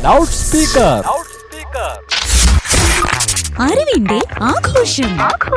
loud speaker അറിവിന്റെ ആഘോഷം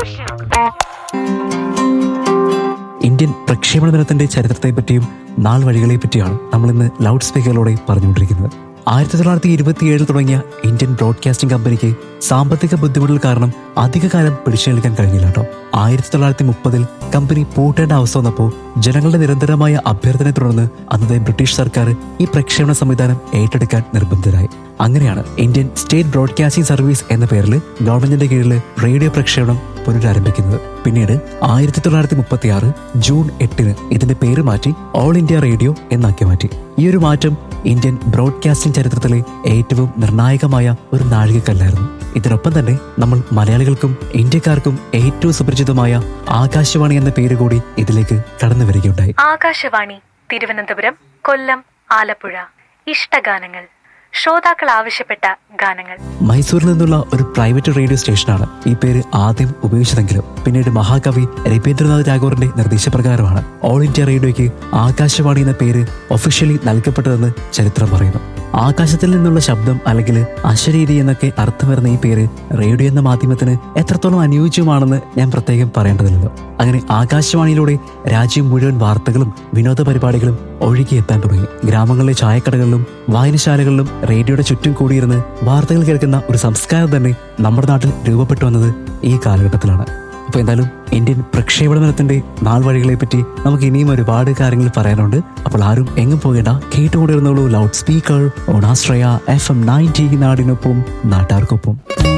Indian പ്രക്ഷേപണ ദിനത്തിന്റെ ചരിത്രത്തെ പറ്റിയും നാൾ വഴികളെ പറ്റിയാണ് നമ്മൾ ഇന്ന് ലൗഡ് സ്പീക്കറിലൂടെ പറഞ്ഞുകൊണ്ടിരിക്കുന്നത് ആയിരത്തി തൊള്ളായിരത്തി ഇരുപത്തിയേഴിൽ തുടങ്ങിയ ഇന്ത്യൻ ബ്രോഡ്കാസ്റ്റിംഗ് കമ്പനിക്ക് സാമ്പത്തിക ബുദ്ധിമുട്ടുകൾ കാരണം അധികകാലം പിടിച്ചു നിൽക്കാൻ കഴിഞ്ഞില്ല കേട്ടോ ആയിരത്തി തൊള്ളായിരത്തി മുപ്പതിൽ കമ്പനി പൂട്ടേണ്ട അവസ്ഥ വന്നപ്പോൾ ജനങ്ങളുടെ നിരന്തരമായ അഭ്യർത്ഥനയെ തുടർന്ന് അന്നത്തെ ബ്രിട്ടീഷ് സർക്കാർ ഈ പ്രക്ഷേപണ സംവിധാനം ഏറ്റെടുക്കാൻ നിർബന്ധിതരായി അങ്ങനെയാണ് ഇന്ത്യൻ സ്റ്റേറ്റ് ബ്രോഡ്കാസ്റ്റിംഗ് സർവീസ് എന്ന പേരിൽ ഗവൺമെന്റിന്റെ കീഴിൽ റേഡിയോ പ്രക്ഷേപണം പുനരാരംഭിക്കുന്നത് പിന്നീട് ആയിരത്തി തൊള്ളായിരത്തി മുപ്പത്തി ആറ് ജൂൺ എട്ടിന് ഇതിന്റെ പേര് മാറ്റി ഓൾ ഇന്ത്യ റേഡിയോ എന്നാക്കി മാറ്റി ഈ ഒരു മാറ്റം ഇന്ത്യൻ ബ്രോഡ്കാസ്റ്റിംഗ് ചരിത്രത്തിലെ ഏറ്റവും നിർണായകമായ ഒരു നാഴികക്കല്ലായിരുന്നു ഇതിനൊപ്പം തന്നെ നമ്മൾ മലയാളികൾക്കും ഇന്ത്യക്കാർക്കും ഏറ്റവും സുപരിചിതമായ ആകാശവാണി എന്ന പേര് കൂടി ഇതിലേക്ക് കടന്നു വരികയുണ്ടായി ആകാശവാണി തിരുവനന്തപുരം കൊല്ലം ആലപ്പുഴ ഇഷ്ടഗാനങ്ങൾ ശ്രോതാക്കൾ ആവശ്യപ്പെട്ട ഗാനങ്ങൾ മൈസൂരിൽ നിന്നുള്ള ഒരു പ്രൈവറ്റ് റേഡിയോ സ്റ്റേഷനാണ് ഈ പേര് ആദ്യം ഉപയോഗിച്ചതെങ്കിലും പിന്നീട് മഹാകവി രവീന്ദ്രനാഥ് ടാഗോറിന്റെ നിർദ്ദേശപ്രകാരമാണ് ഓൾ ഇന്ത്യ റേഡിയോയ്ക്ക് ആകാശവാണി എന്ന പേര് ഒഫീഷ്യലി നൽകപ്പെട്ടതെന്ന് ചരിത്രം പറയുന്നു ആകാശത്തിൽ നിന്നുള്ള ശബ്ദം അല്ലെങ്കിൽ അശരീരി എന്നൊക്കെ അർത്ഥം വരുന്ന ഈ പേര് റേഡിയോ എന്ന മാധ്യമത്തിന് എത്രത്തോളം അനുയോജ്യമാണെന്ന് ഞാൻ പ്രത്യേകം പറയേണ്ടതില്ലല്ലോ അങ്ങനെ ആകാശവാണിയിലൂടെ രാജ്യം മുഴുവൻ വാർത്തകളും വിനോദ പരിപാടികളും ഒഴുകിയെത്താൻ തുടങ്ങി ഗ്രാമങ്ങളിലെ ചായക്കടകളിലും വായനശാലകളിലും റേഡിയോയുടെ ചുറ്റും കൂടിയിരുന്ന് വാർത്തകൾ കേൾക്കുന്ന ഒരു സംസ്കാരം തന്നെ നമ്മുടെ നാട്ടിൽ രൂപപ്പെട്ടു വന്നത് ഈ കാലഘട്ടത്തിലാണ് അപ്പൊ എന്തായാലും ഇന്ത്യൻ പ്രക്ഷേപണ ദിനത്തിന്റെ നാൾ വഴികളെ പറ്റി നമുക്ക് ഇനിയും ഒരുപാട് കാര്യങ്ങൾ പറയാനുണ്ട് അപ്പോൾ ആരും എങ്ങും പോകേണ്ട കേട്ടുകൊണ്ടിരുന്നുള്ളൂ ലൗഡ് സ്പീക്കർ ഓണാശ്രയ എഫ് എം നയൻറ്റി നാടിനൊപ്പം നാട്ടാർക്കൊപ്പം